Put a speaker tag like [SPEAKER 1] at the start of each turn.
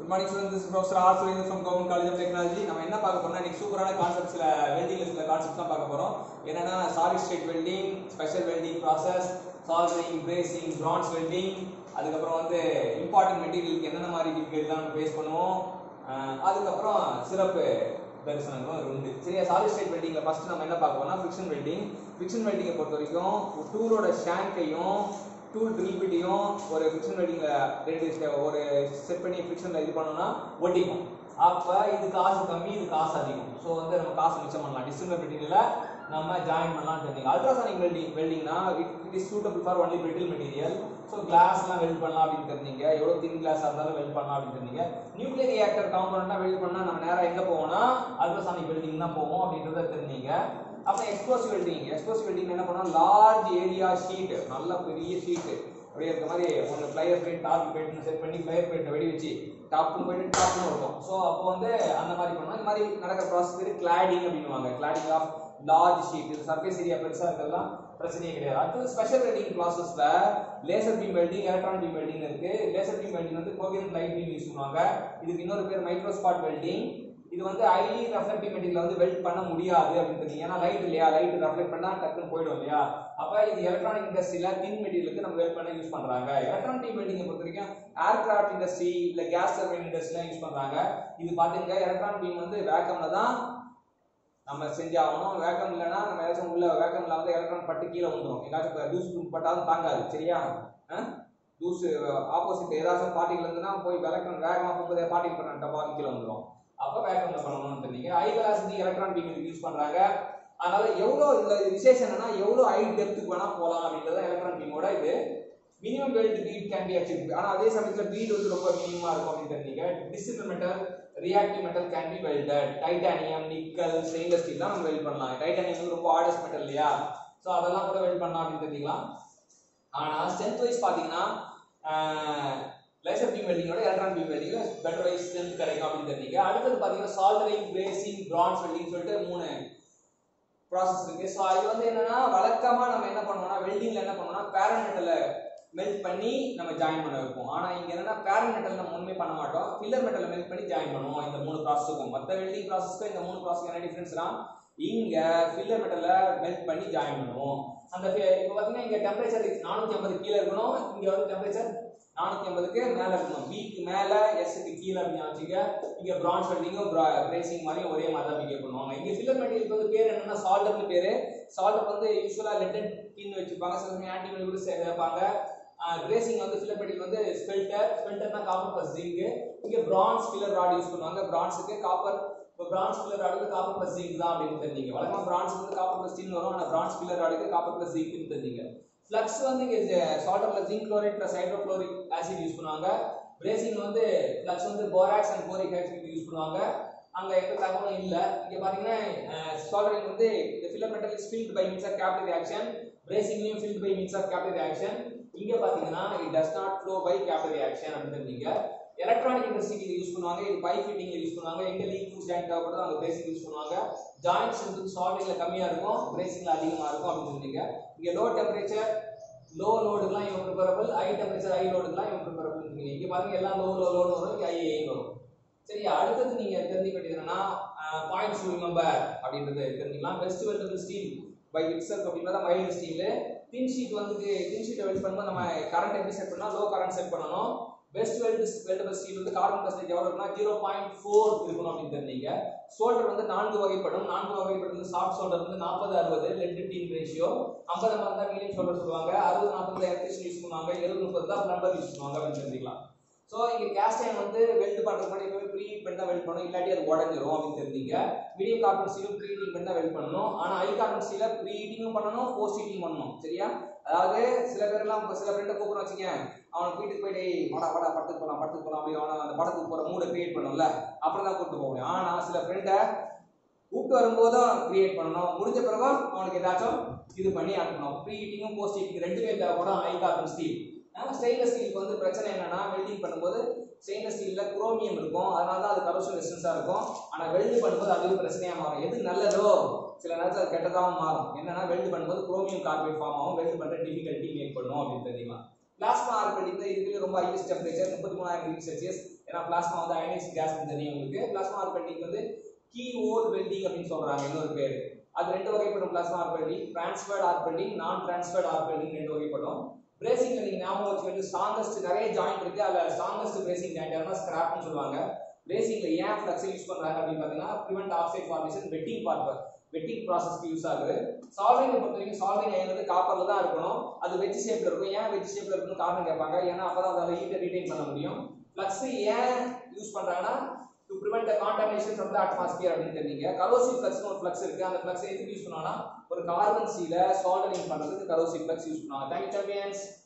[SPEAKER 1] Good morning students professor R Surender from government college of technology நம்ம என்ன பார்க்க போறோம்னா இன்னைக்கு சூப்பரான கான்செப்ட்ஸ்ல வெல்டிங்ல சில கான்செப்ட்ஸ் தான் பார்க்க போறோம் என்னன்னா solid state welding special welding process soldering brazing bronze welding அதுக்கப்புறம் வந்து இம்பார்ட்டன்ட் மெட்டீரியலுக்கு என்னென்ன மாதிரி இருக்கு நம்ம பேஸ் பண்ணுவோம் அஹ் அதுக்கப்புறம் சிறப்பு தரிசனங்களும் உண்டு சரியா சாலிட் ஸ்டேட் வெல்டிங்ல ஃபர்ஸ்ட் நம்ம என்ன பார்க்க போறோம்னா ஃபிக்ஷன் வெல்டிங் ஃபிக்ஷன் வெல்டிங்கை பொறுத்த வரைக்கும் டூலோட ஷாங்கையும் டூல் ட்ரில் பிட்டையும் ஒரு ஃபிக்ஷன் வெல்டிங்ல ரெண்டு step- ஒரு செட் பண்ணி ஃபிக்ஷன்ல இது பண்ணோம்னா ஒட்டிக்கும் அப்ப இது காசு கம்மி இது காசு அதிகம் ஸோ வந்து நம்ம காசு மிச்சம் பண்ணலாம் டிஸ்டன்ஸ் வெல்டிங்ல நம்ம ஜாயின் பண்ணலாம் தெரியும் அல்ட்ராசானிக் வெல்டிங் வெல்டிங்னா it it is suitable for only brittle material so கிளாஸ்லாம் வெல்ட் பண்ணலாம் அப்படின்னு தெரிஞ்சீங்க எவ்வளோ தின் கிளாஸாக இருந்தாலும் வெல்ட் பண்ணலாம் அப்படின்னு தெரிஞ்சீங்க நியூக்ளியர் ரியாக்டர் காம்பனண்ட்டாக வெல்ட் பண்ணால் நம்ம நேராக எங்கே போவோம்னா அல்ட்ராசானிக் வெல்டிங் தான் போவோம் அப்படின்றத தெரிஞ்சீங்க அப்புறம் எக்ஸ்ப்ளோசிவ் வெல்டிங் எக்ஸ்ப்ளோசிவ் வெல்டிங் என்ன பண்ணோம் லார்ஜ் ஏரியா ஷீட் நல்ல பெரிய ஷீட் அப்படியே இருக்க மாதிரி ஒன்று ஃப்ளையர் பிளேட் டாப் பிளேட்னு செட் பண்ணி ஃப்ளையர் பிளேட்டை வெடி வச்சு டாப்னு போயிட்டு டாப்னு இருக்கும் ஸோ அப்போ வந்து அந்த மாதிரி பண்ணோம் இந்த மாதிரி நடக்கிற ப்ராசஸ் பேர் கிளாடிங் அப்படின்னுவாங்க கிளாடிங் ஆஃப் லார்ஜ் ஷீட் இது சர்ஃபேஸ் ஏரியா பெருசாக இருக்கிறதுலாம் பிரச்சனையே கிடையாது அடுத்தது ஸ்பெஷல் வெல்டிங் ப்ராசஸ்ல laser beam welding electron beam welding இருக்கு லேசர் பீம் வெல்டிங் வந்து கோவியன் லைட் பீம் யூஸ் பண்ணுவாங்க இதுக்கு இன்னொரு பேர் மைக்ரோஸ்பாட் வெல்டிங் இது வந்து ஹைலி ரெஃப்ளெக்டிவ் மெட்டீரியல் வந்து வெல்ட் பண்ண முடியாது அப்படின்னு தெரியும் ஏன்னா லைட் இல்லையா லைட் ரெஃப்ளெக்ட் பண்ணா டக்குன்னு போயிடும் இல்லையா அப்ப இது எலக்ட்ரானிக் இண்டஸ்ட்ரியில தின் மெட்டீரியலுக்கு நம்ம வெல்ட் பண்ண யூஸ் பண்றாங்க எலக்ட்ரானிக் டீம் வெல்டிங்கை பொறுத்த வரைக்கும் ஏர்கிராஃப்ட் இண்டஸ்ட்ரி இல்ல கேஸ் டர்பைன் இண்டஸ்ட்ரியில யூஸ் பண்றாங்க இது பாத்தீங்க எலக்ட்ரான் பீம் வந்து வேக்கம்ல தான் நம்ம செஞ்சாகணும் வேக்கம் இல்லைன்னா நம்ம ஏதாச்சும் உள்ள வேக்கம்ல வந்து எலக்ட்ரான் பட்டு கீழே வந்துடும் எங்காச்சும் தூசு பட்டாலும் தாங்காது சரியா அஹ்? தூசு ஆப்போசிட் ஏதாச்சும் பார்ட்டிகள் இருந்துன்னா போய் எலக்ட்ரான் வேகமா போகும்போது பார்ட்டிகள் பண்ண டப்பாக்கு கீழே வந்துடும் அப்போ வேக்கம்ல பண்ணணும்னு தெரிஞ்சீங்க high velocity electron beam use பண்றாங்க அதனால எவ்வளோ இந்த விசேஷம் என்னன்னா எவ்வளோ ஹை டெப்த்துக்கு வேணா போகலாம் அப்படின்றது எலக்ட்ரான் பீமோட இது minimum weld bead can be achieve ஆனா அதே சமயத்துல பீட் வந்து ரொம்ப மினிமமா இருக்கும் அப்படின்னு தெரிஞ்சீங்க டிசிபிள் metal reactive metal can be welded titanium nickel stainless steel தான் நம்ம வெல்ட் பண்ணலாம் டைட்டானியம் வந்து ரொம்ப ஹார்டஸ்ட் மெட்டல் இல்லையா ஸோ அதெல்லாம் கூட வெல்ட் பண்ணலாம் அப்படின்னு தெரிஞ்சுக்கலாம் ஆனா ஸ்ட்ரென்த் வைஸ் பாத்தீங்கன்னா லேசர் பீம் வெல்டிங்கோட எலக்ட்ரான் பீம் வெல்டிங்ல பெட்டர் வைஸ் ஸ்ட்ரென்த் கிடைக்கும் அப்படின்னு தெரிஞ்சுங்க அடுத்தது பாத்தீங்கன்னா சால்டரிங் பிரேசிங் பிரான்ஸ் வெல்டிங் சொல்லிட்டு மூணு ப்ராசஸ் இருக்கு ஸோ இது வந்து என்னன்னா வழக்கமா நம்ம என்ன பண்ணுவோம்னா வெல்டிங்ல என்ன பண்ணுவோம்னா பேரமெட்டலை மெல்ட் பண்ணி நம்ம ஜாயின் பண்ண வைப்போம் ஆனா இங்க என்னன்னா பேரன் மெட்டல் நம்ம ஒண்ணுமே பண்ண மாட்டோம் ஃபில்லர் மெட்டலை மெல்ட் பண்ணி ஜாயின் பண்ணுவோம் இந்த மூணு ப்ராசஸுக்கும் மற்ற வெல்டிங் ப்ராசஸ்க்கு இந்த மூணு ப்ராசஸ் என்ன டிஃபரன்ஸ்னா இங்க ஃபில்லர் மெட்டலை மெல்ட் பண்ணி ஜாயின் பண்ணுவோம் அந்த fi- இப்போ பார்த்தீங்கன்னா இங்க டெம்பரேச்சர் நானூத்தி ஐம்பது கீழே இருக்கணும் இங்க வந்து டெம்பரேச்சர் நானூத்தி ஐம்பதுக்கு மேல இருக்கணும் பிக்கு மேல எஸ்க்கு கீழே அப்படின்னு வச்சுக்க இங்க பிரான்ஸ் வெல்டிங்கும் பிரேசிங் மாதிரி ஒரே மாதிரி தான் பிகேவ் பண்ணுவாங்க இங்க ஃபில்லர் மெட்டீரியலுக்கு வந்து பேர் என்னன்னா சால்டர்னு பேரு சால்டர் வந்து யூஸ்வலா லெட் அண்ட் டின் வச்சிருப்பாங்க சில சமயம் ஆன்டிமல் கூட சேர்ப்பாங்க கிரேசிங் வந்து ஃபில்லர் மெட்டீரியல் வந்து ஸ்பெல்டர் ஸ்பெல்டர்னா காப்பர் பிளஸ் ஜிங்க் இங்க பிரான்ஸ் ஃபில்லர் ராட் யூஸ் பண்ணுவாங்க பிரான்ஸுக்கு காப்பர் இப்போ பிரான்ஸ் ஃபில்லர் ராடுக்கு காப்பர் பிளஸ் ஜிங்க் தான் அப்படின்னு தெரிஞ்சீங்க வழக்கமா பிரான்ஸ் வந்து காப்பர் பிளஸ் ஜிங்க் வரும் ஆனா பிரான்ஸ் ஃபில்லர் ராடுக்கு காப்பர் பிளஸ் ஜிங்க்னு தெரிஞ்சீங்க ஃப்ளக்ஸ் வந்து இங்க salt plus zinc chloride plus hydrochloric acid use பண்ணுவாங்க பிரேசிங் வந்து ஃப்ளக்ஸ் வந்து borax and boric acid use பண்ணுவாங்க அங்க எந்த தகவலும் இல்ல இங்க பாத்தீங்கன்னா சால்டரிங் வந்து filler metal is filled by means of capture reaction பிரேசிங்லயும் filled by means of capture reaction இங்க பாத்தீங்கன்னா it does not flow by capture reaction அப்படின்னு தெரிஞ்சீங்க எலக்ட்ரானிக் இண்டஸ்ட்ரிக்கு இது யூஸ் பண்ணுவாங்க இது பைப் ஃபிட்டிங்ல யூஸ் பண்ணுவாங்க எங்க லீக் யூஸ் ஜாயின் தேவைப்படுதோ அங்க பிரேசிங் யூஸ் பண்ணுவாங்க ஜாயின்ஸ் வந்து சால்டிங்ல கம்மியா இருக்கும் பிரேசிங்ல அதிகமா இருக்கும் அப்படின்னு தெரிஞ்சீங்க இங்க லோ டெம்பரேச்சர் லோ லோடுக்குலாம் even preferable high temperature high லோடுக்குலாம் இவன் ப்ரிப்பரபிள் இருக்கீங்க இங்க பாருங்க எல்லாம் லோ லோ லோடு வரும் இங்க ஹை ஹை வரும் சரியா அடுத்தது நீங்க தெரிஞ்சுக்க வேண்டியது என்னன்னா பாயிண்ட்ஸ் டு ரிமெம்பர் அப்படின்றது தெரிஞ்சுக்கலாம் best weldable steel by itself அப்படின்றத மைல்டு ஸ்டீல் தின் ஷீட் வந்து தின் ஷீட்டை வெல்ட் பண்ணும்போது நம்ம கரண்ட் எப்படி செட் பண்ணா லோ கரண்ட் செட் பண்ணணும் பெஸ்ட் வெல்ட் வெல்டபிள் ஸ்டீல் வந்து கார்பன் பர்சன்டேஜ் எவ்வளவு இருக்குன்னா ஜீரோ பாயிண்ட் ஃபோர் இருக்கணும் அப்படின்னு தெரிஞ்சீங்க சோல்டர் வந்து நான்கு வகைப்படும் நான்கு வகைப்படும் வந்து சாஃப்ட் சோல்டர் வந்து நாற்பது அறுபது லெட் டீன் ரேஷியோ ஐம்பது ஐம்பது தான் மீடியம் சோல்டர் சொல்லுவாங்க அறுபது நாற்பது எலக்ட்ரிஷன் யூஸ் பண்ணுவாங்க எழுபது முப்பது தான் பிளம்பர் யூஸ் பண்ணுவாங்க அப்படின்னு தெரிஞ்சுக்கலாம் ஸோ இங்க கேஸ்ட் அயன் வந்து வெல்ட் பண்றது முன்னாடி எப்பவுமே ப்ரீ ஹீட் பண்ணி தான் வெல்ட் பண்ணணும் இல்லாட்டி அது உடஞ்சிரும் அப்படின்னு தெரிஞ்சீங்க மீடியம் கார்பன் ஸ்டீலும் ப்ரீ ஹீட்டிங் பண்ணி தான் வெல்ட் பண்ணணும் ஆனா ஹை கார்பன் ஸ்டீல ப்ரீ ஹீட்டிங்கும் பண்ணணும் போஸ்ட் ஹீட்டிங் பண்ணணும் சரியா அதாவது சில பேர் எல்லாம் இப்ப சில ஃப்ரெண்டை கூப்பிட வச்சுக்க அவன் வீட்டுக்கு போயிட்டு "ஏய், வாடா வாடா படத்துக்கு போலாம் படத்துக்கு போலாம் அப்படி அவனை அந்த படத்துக்கு போற மூடை கிரியேட் பண்ணும்ல அப்புறம் தான் கூப்பிட்டு போக முடியும் ஆனா சில ஃப்ரெண்டை கூப்பிட்டு வரும்போதும் கிரியேட் பண்ணணும் முடிஞ்ச பிறகு அவனுக்கு ஏதாச்சும் இது பண்ணி அனுப்பணும் ப்ரீ ஹீட்டிங்கும் போஸ்ட் ஹீட்டிங் ரெண்டுமே தேவைப்படும் ஹை கார்பன் ஸ்டீல் ஸ்டெயின்லெஸ் ஸ்டீலுக்கு வந்து பிரச்சனை என்னன்னா வெல்டிங் பண்ணும்போது ஸ்டெயின்லெஸ் ஸ்டீல்ல குரோமியம் இருக்கும் அதனால தான் அது கரோஷன் ரெசிஸ்டன்ஸா இருக்கும் ஆனா வெல்டு பண்ணும்போது அது பிரச்சனையா மாறும் எது நல்லதோ சில நேரத்தில் அது கெட்டதாகவும் மாறும் என்னன்னா வெல்டு பண்ணும்போது குரோமியம் கார்பைட் ஃபார்ம் ஆகும் வெல்டு பண்ற டிஃபிகல்ட்டி மேக் பண்ணும் அப்படின்னு தெரியுமா பிளாஸ்மா ஆர்க் வெல்டிங் தான் இதுல ரொம்ப ஹையஸ்ட் டெம்பரேச்சர் முப்பத்தி மூணாயிரம் டிகிரி செல்சியஸ் ஏன்னா பிளாஸ்மா வந்து அயனைஸ் கேஸ் தெரியும் உங்களுக்கு பிளாஸ்மா ஆர்க் வெல்டிங் வந்து கீ ஹோல் வெல்டிங் அப்படின்னு சொல்றாங்க இன்னொரு பேர் அது ரெண்டு வகைப்படும் plasma arc welding transferred arc welding non transferred arc welding ரெண்டு வகைப்படும் பிரேசிங்ல நீங்க ஞாபகம் வச்சுக்கிட்டு ஸ்ட்ராங்கஸ்ட் நிறைய ஜாயிண்ட் இருக்கு அதுல ஸ்ட்ராங்கஸ்ட் பிரேசிங் ஜாயிண்ட் யாருன்னா ஸ்கிராப்னு சொல்லுவாங்க பிரேசிங்ல ஏன் ஃபிளக்ஸ் யூஸ் பண்றாங்க அப்படின்னு பாத்தீங்கன்னா prevent oxide formation wetting purpose wetting ப்ராசஸ்க்கு யூஸ் ஆகுது சால்விங்கை பொறுத்த வரைக்கும் சால்விங் அயன் வந்து காப்பர்ல தான் இருக்கணும் அது வெஜ் ஷேப்ல இருக்கும் ஏன் வெஜ் ஷேப்ல இருக்குன்னு காரணம் கேட்பாங்க ஏன்னா அப்பதான் அதால ஹீட்டை ரீடைன் பண்ண முடியும் ஃபிளக்ஸ் ஏன் யூஸ் பண்றாங்கன்னா to prevent the contamination from the atmosphere அப்படின்னு தெரிஞ்சீங்க கரோசிவ் ஃப்ளக்ஸ்னு ஒரு ஃப்ளக்ஸ் இருக்கு அந்த ஃப்ளக்ஸ் எதுக்கு யூஸ் பண்ணுவாங்கன்னா ஒரு கார்பன் சீல சால்டரிங் பண்றதுக்கு கரோசிவ் ஃப்ளக்ஸ் யூஸ் பண்ணுவாங்க தேங்க்யூ சாம்பியன்ஸ்